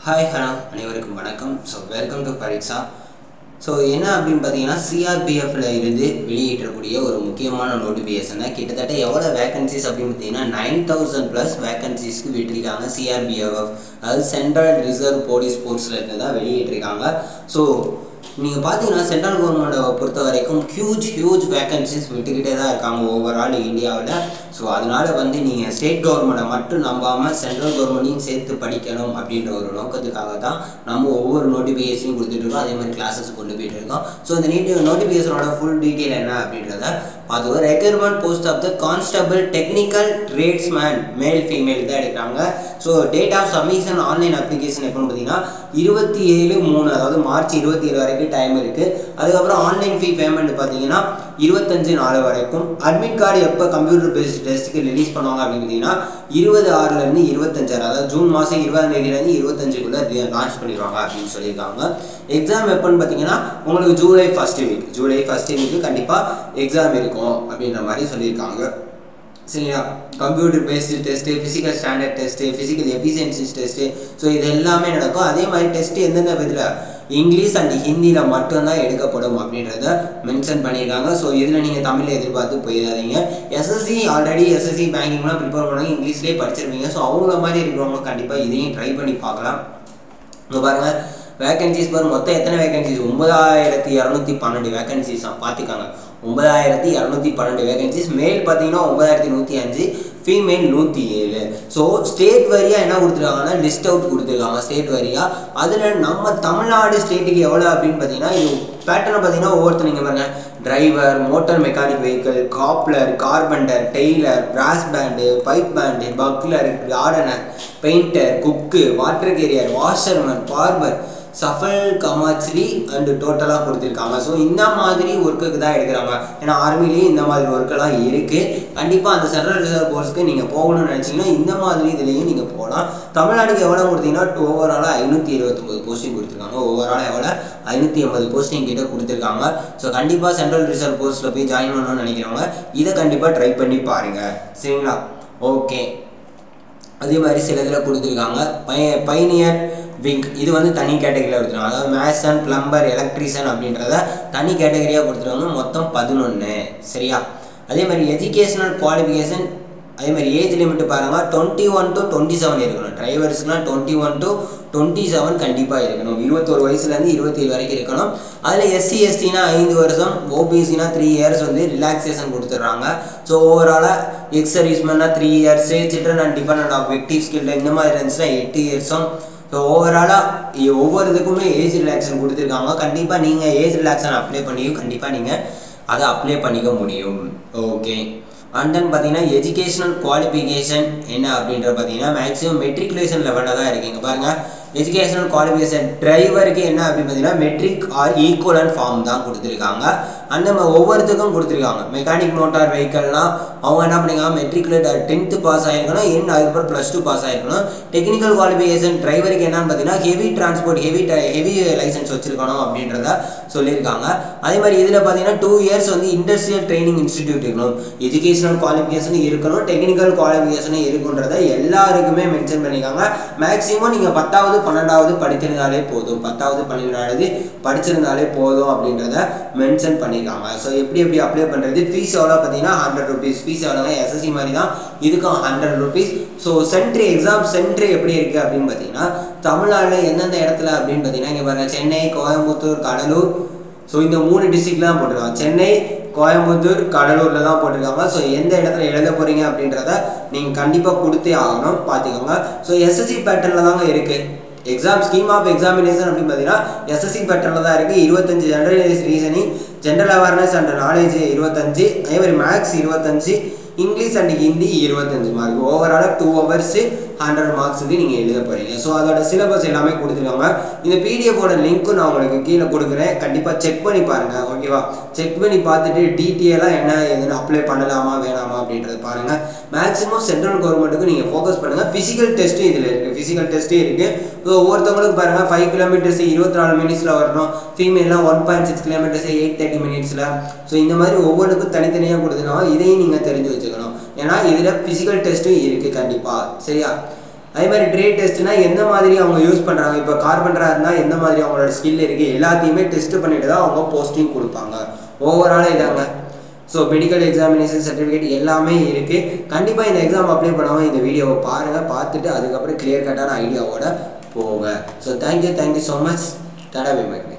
hi hello அனைவருக்கும் வணக்கம் so welcome to Pareeksha so என்ன அப்படின்னு பார்த்தீங்கன்னா சிஆர்பிஎஃப்ல இருந்து வெளியிட்டக்கூடிய ஒரு முக்கியமான நோட்டிஃபிகேஷன் தான் கிட்டத்தட்ட எவ்வளோ வேகன்சிஸ் அப்படின்னு பார்த்தீங்கன்னா நைன் தௌசண்ட் ப்ளஸ் வேகன்சிஸ்க்கு விட்டிருக்காங்க சிஆர்பிஎஃப் அதாவது சென்ட்ரல் ரிசர்வ் போலீஸ் ஃபோர்ஸில் இருந்து தான் வெளியிட்டிருக்காங்க ஸோ நீங்கள் பார்த்தீங்கன்னா சென்ட்ரல் கவர்மெண்ட்டை பொறுத்த வரைக்கும் ஹியூஜ் ஹியூஜ் வேகன்சிஸ் விட்டுக்கிட்டே தான் இருக்காங்க ஓவரால் இந்தியாவில் ஸோ அதனால் வந்து நீங்கள் ஸ்டேட் கவர்மெண்ட்டை மட்டும் நம்பாமல் சென்ட்ரல் கவர்மெண்ட்டையும் சேர்த்து படிக்கணும் அப்படின்ற ஒரு நோக்கத்துக்காக தான் நம்ம ஒவ்வொரு நோட்டிஃபிகேஷனையும் கொடுத்துட்ருக்கோம் அதே மாதிரி கிளாஸஸ் கொண்டு போயிட்டு இருக்கோம் ஸோ இந்த நீட்டு நோட்டிஃபிகேஷனோட ஃபுல் டீட்டெயில் என்ன அப்படின்றத பார்த்துக்கோ recruitment post of the constable technical tradesman male female தான் எடுக்கிறாங்க so date of submission online application எப்போன்னு பார்த்தீங்கன்னா இருபத்தி ஏழு மூணு அதாவது மார்ச் இருபத்தி ஏழு வரைக்கும் டைம் இருக்குது அதுக்கப்புறம் ஆன்லைன் ஃபீ பேமெண்ட் பார்த்தீங்கன்னா இருபத்தஞ்சு நாலு வரைக்கும் அட்மிட் கார்டு எப்போ கம்ப்யூட்டர் பேஸ்ட் டெஸ்ட்டுக்கு ரிலீஸ் பண்ணுவாங்க அப்படின்னு பார்த்தீங்கன்னா இருபது ஆறுலேருந்து இருபத்தஞ்சாறு அதாவது ஜூன் மாதம் இருபதாம் தேதியிலேருந்து இருபத்தஞ்சுக்குள்ளே லான்ச் பண்ணிடுவாங்க அப்படின்னு சொல்லியிருக்காங்க எக்ஸாம் எப்போன்னு பார்த்தீங்கன்னா உங்களுக்கு July first week July first week கண்டிப்பாக எக்ஸாம் இருக்கும் அப்படின்ற மாதிரி சொல்லியிருக்காங்க சரியா computer based test physical standard test physical efficiency test so இது எல்லாமே நடக்கும் அதே மாதிரி டெஸ்ட்டு எந்தெந்த விதத்தில் இங்கிலீஷ் அண்ட் ஹிந்தியில் மட்டும்தான் எடுக்கப்படும் அப்படின்றத மென்ஷன் பண்ணியிருக்காங்க ஸோ இதில் நீங்கள் தமிழில் எதிர்பார்த்து போயிடாதீங்க எஸ்எஸ்சி ஆல்ரெடி எஸ்எஸ்சி பேங்கிங்லாம் ப்ரிப்பேர் பண்ணாங்க இங்கிலீஷ்லேயே படிச்சிருப்பீங்க ஸோ அவங்கள மாதிரி இருக்கிறவங்க கண்டிப்பாக இதையும் ட்ரை பண்ணி பார்க்கலாம் இங்கே பாருங்கள் வேகன்சிஸ் பாரு மொத்தம் எத்தனை வேகன்சிஸ் ஒன்பதாயிரத்தி இரநூத்தி பன்னெண்டு வேகன்சிஸ் தான் பார்த்துக்காங்க ஒன்பதாயிரத்தி இரநூத்தி பன்னெண்டு வேகன்சிஸ் மேல் பார்த்தீங்கன்னா ஒன்பதாயிரத்தி நூற்றி அஞ்சு ஃபீமேல் நூற்றி ஏழு ஸோ ஸ்டேட் வரியாக என்ன கொடுத்துருக்காங்கன்னா லிஸ்ட் அவுட் கொடுத்துருக்காங்க ஸ்டேட் வரியாக அதில் நம்ம தமிழ்நாடு ஸ்டேட்டுக்கு எவ்வளோ அப்படின்னு பார்த்தீங்கன்னா இது பேட்டர்னை பார்த்தீங்கன்னா ஒவ்வொருத்தர் நீங்கள் பாருங்கள் driver motor mechanic vehicle cobbler carpenter tailor brass band pipe band bugler gardener painter cook water carrier washerman barber safai karamchari and டோட்டலாக கொடுத்துருக்காங்க ஸோ இந்த மாதிரி ஒர்க்குக்கு தான் எடுக்கிறாங்க ஏன்னா ஆர்மிலேயும் இந்த மாதிரி ஒர்க்கெல்லாம் இருக்குது கண்டிப்பாக அந்த சென்ட்ரல் ரிசர்வ் போர்ஸ்க்கு நீங்கள் போகணும்னு நினச்சிங்கன்னா இந்த மாதிரி இதுலேயும் நீங்கள் போகலாம் தமிழ்நாடுக்கு எவ்வளோ கொடுத்தீங்கன்னா ஓவராலாக ஐநூற்றி இருபத்தொம்பது போஸ்டிங் கொடுத்துருக்காங்க ஓவராலாக எவ்வளோ ஐநூற்றி ஐம்பது போஸ்டிங் கிட்ட கொடுத்துருக்காங்க ஸோ கண்டிப்பாக சென்ட்ரல் ரிசர்வ் போர்ஸில் போய் ஜாயின் பண்ணணும்னு நினைக்கிறவங்க இதை கண்டிப்பாக ட்ரை பண்ணி பாருங்கள் சரிங்களா ஓகே அதே மாதிரி சில இதில் கொடுத்துருக்காங்க பய பைனியர் விங் இது வந்து தனி கேட்டகரியில் கொடுத்துருக்காங்க அதாவது மேசன் பிளம்பர் எலக்ட்ரீஷியன் அப்படின்றத தனி கேட்டகரியாக கொடுத்துருக்காங்க மொத்தம் பதினொன்று சரியா அதே மாதிரி எஜுகேஷனல் குவாலிஃபிகேஷன் அதே மாதிரி ஏஜ் லிமிட் பாருங்கள் twenty one to twenty seven இருக்கணும் டிரைவர்ஸ்க்குலாம் twenty one to twenty seven கண்டிப்பாக இருக்கணும் இருபத்தோரு வயசுலேருந்து இருபத்தேழு வரைக்கும் இருக்கணும் அதில் எஸ்சி எஸ்டினா ஐந்து வருஷம் ஓபிசினா த்ரீ இயர்ஸ் வந்து ரிலாக்ஸேஷன் கொடுத்துட்றாங்க ஸோ ஓவராலாக எக்ஸ் சர்வீஸ்மேனா three years children and dependent of வெக்டிவ் ஸ்கில் இந்த மாதிரி இருந்துச்சுன்னா எட்டு இயர்ஸும் ஸோ ஓவராலாக ஒவ்வொரு இதுக்குமே ஏஜ் ரிலாக்ஸன் கொடுத்துருக்காங்க கண்டிப்பாக நீங்கள் ஏஜ் ரிலாக்ஸன் அப்ளை பண்ணியும் கண்டிப்பாக நீங்கள் அதை அப்ளை பண்ணிக்க முடியும் ஓகே அண்ட் தென் பார்த்தீங்கன்னா எஜுகேஷனல் குவாலிஃபிகேஷன் என்ன அப்படின்ற பார்த்தீங்கன்னா மேக்ஸிமம் மெட்ரிகுலேஷன் லெவலில் தான் இருக்கீங்க பாருங்கள் எஜுகேஷனல் குவாலிஃபிகேஷன் டிரைவருக்கு என்ன அப்படின்னு பார்த்தீங்கன்னா மெட்ரிக் ஆர் ஈக்குவலன் ஃபார்ம் தான் கொடுத்துருக்காங்க அந்த ஒவ்வொருத்துக்கும் கொடுத்துருக்காங்க மெக்கானிக் மோட்டார் வெஹிக்கல்னா அவங்க என்ன பண்ணிருக்காங்க மெட்ரிகுலேட் டென்த்து பாஸ் ஆகிருக்கணும் இன் அதுக்கப்புறம் ப்ளஸ் டூ பாஸ் ஆகிருக்கணும் டெக்னிக்கல் குவாலிஃபிகேஷன் டிரைவருக்கு என்னன்னு பார்த்தீங்கன்னா heavy transport heavy heavy licence வச்சிருக்கணும் அப்படின்றத சொல்லியிருக்காங்க அதே மாதிரி இதில் பார்த்தீங்கன்னா டூ இயர்ஸ் வந்து இண்டஸ்ட்ரியல் ட்ரைனிங் இன்ஸ்டிடியூட் இருக்கணும் எஜுகேஷனல் குவாலிஃபிகேஷன் இருக்கணும் டெக்னிக்கல் குவாலிஃபிகேஷனும் இருக்குன்றத எல்லாருக்குமே மென்ஷன் பண்ணியிருக்காங்க மேக்ஸிமம் நீங்கள் பத்தாவது பன்னெண்டாவது படிச்சிருந்தாலே போதும் பத்தாவது பன்னெண்டாவது படிச்சிருந்தாலே போதும் அப்படின்றத மென்ஷன் பண்ணியிருக்காங்க ஸோ எப்படி எப்படி அப்ளை பண்ணுறது ஃபீஸ் எவ்வளோ பார்த்தீங்கன்னா ஹண்ட்ரட் ருபீஸ் ஃபீஸ் எவ்வளோங்க எஸ்எஸ்சி மாதிரி தான் இதுக்கும் hundred rupees so centre exam centre எப்படி இருக்குது அப்படின்னு பார்த்தீங்கன்னா தமிழ்நாட்டில் எந்தெந்த இடத்துல அப்படின்னு பார்த்தீங்கன்னா இங்கே பாருங்கள் சென்னை கோயம்புத்தூர் கடலூர் ஸோ இந்த மூணு டிஸ்ட்ரிக்ட்லாம் போட்டிருக்காங்க சென்னை கோயம்புத்தூர் கடலூரில் தான் போட்டிருக்காங்க ஸோ எந்த இடத்துல எழுத போகிறீங்க அப்படின்றத நீங்கள் கண்டிப்பாக கொடுத்தே ஆகணும் பார்த்துக்கோங்க ஸோ எஸ்எஸ்சி பேட்டர்னில் தாங்க இருக்குது எக்ஸாம் ஸ்கீம் ஆஃப் எக்ஸாமினேஷன் அப்படின்னு பார்த்தீங்கன்னா எஸ்எஸ்சி பேட்டர்னில் தான் இருக்குது இருபத்தஞ்சு general reasoning general awareness and knowledge இருபத்தஞ்சு அதே மாதிரி மேக்ஸ் இருபத்தஞ்சு இங்கிலீஷ் அண்ட் ஹிந்தி இருபத்தஞ்சு மார்க் ஓவராலாக டூ ஹவர்ஸு ஹண்ட்ரட் மார்க்ஸுக்கு நீங்கள் எழுத போகிறீங்க ஸோ அதோட சிலபஸ் எல்லாமே கொடுத்துருக்காங்க இந்த பிடிஎஃபோட லிங்க்கும் நான் உங்களுக்கு கீழே கொடுக்குறேன் கண்டிப்பாக செக் பண்ணி பாருங்கள் ஓகேவா செக் பண்ணி பார்த்துட்டு டீட்டெயிலாக என்ன எதுன்னு அப்ளை பண்ணலாமா வேணாமா அப்படின்றத பாருங்கள் மேக்ஸிமம் சென்ட்ரல் கவர்மெண்ட்டுக்கு நீங்கள் ஃபோக்கஸ் பண்ணுங்கள் ஃபிசிக்கல் டெஸ்ட்டும் இதில் இருக்குது ஃபிசிக்கல் டெஸ்ட்டும் இருக்குது ஸோ ஒவ்வொருத்தவங்களுக்கு பாருங்கள் ஃபைவ் கிலோமீட்டர்ஸ் இருபத்தி நாலு மினிட்ஸில் வரணும் ஃபீமேல்லாம் one point six kilometres eight thirty மினிட்ஸில் ஸோ இந்த மாதிரி ஒவ்வொன்றுக்கும் தனித்தனியாக கொடுத்துருக்காங்க இதையும் நீங்கள் தெரிஞ்சு வச்சுக்கணும் ஏன்னா இதில் ஃபிசிக்கல் டெஸ்ட்டும் இருக்குது கண்டிப்பாக சரியா அதே மாதிரி ட்ரேட் டெஸ்ட்னா எந்த மாதிரி அவங்க யூஸ் பண்ணுறாங்க இப்போ கார்பெண்டராக இருந்தால் எந்த மாதிரி அவங்களோட ஸ்கில் இருக்குது எல்லாத்தையுமே டெஸ்ட் பண்ணிட்டு தான் அவங்க போஸ்டிங் கொடுப்பாங்க ஓவராலாக இதாங்க ஸோ மெடிக்கல் எக்ஸாமினேஷன் சர்டிஃபிகேட் எல்லாமே இருக்குது கண்டிப்பாக இந்த எக்ஸாம் அப்ளை பண்ணாமல் இந்த வீடியோவை பாருங்கள் பார்த்துட்டு அதுக்கப்புறம் கிளியர் கட்டான ஐடியாவோட போங்க so thank you thank you so much tata by